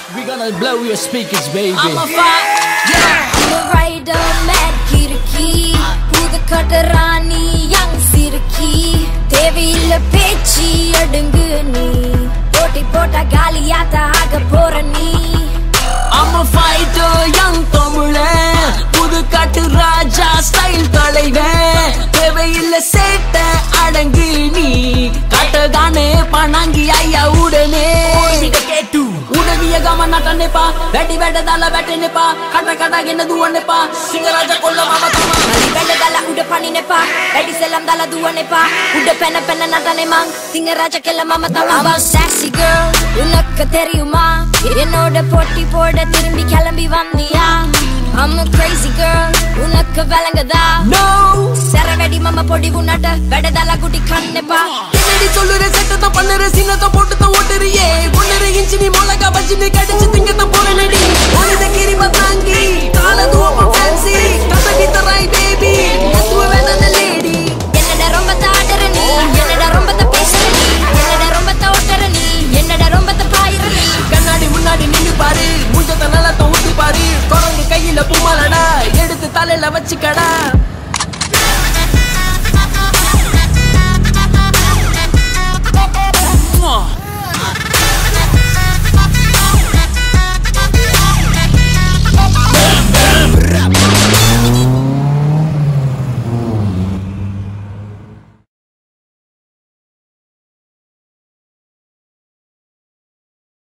We gonna blow your speakers, baby. I'm a fire. Yeah. I'm a rider, mad கிறுக்கி புது கட்ட ராணி young சிறுக்கி தேவையில்ல பேச்சு அடுங்கு நீ போட்டி போட்டா காலியாத்த ஆக போற நீ I'm a fighter, young தமிழன் புது காட்டு ராஜா ஸ்டைல் தலைவன் தேவையில்ல சேட்ட அடங்கு நீ காட்டகானே பணாங்கி ஐயா உடனே கேட்டு உடவிய கம நட்டனேப்பா வெடி வெட்டதால வெட்டனேப்பா கட்ட கட்ட என்னது ஒன்னேப்பா சிங்கராஜா கொல்ல மாமத்தமா Mali bella dalla uda pani ne pa Ready selam dalla dua ne pa Uda penna penna nata ne mang Tinga raja kella mama tama I'm a sassy girl உனக்கு தெரியுமா என்னோட போட்டி போட திரும்பி கிளம்பி வந்தியா I'm a crazy girl உனக்கு விளங்குதா No சரவெடி மாமா பொடி உன்னாட்ட வெடதல குட்டி கண்ணப்பா என்னடி சொல்லுற செட்டத்தை பண்ணுற சின்னத்தை போட்டு தான் ஓட்டுறியே ஒன்னரை இன்ச்சு நீ மிளகா வச்சு நீ கடிச்சு திங்க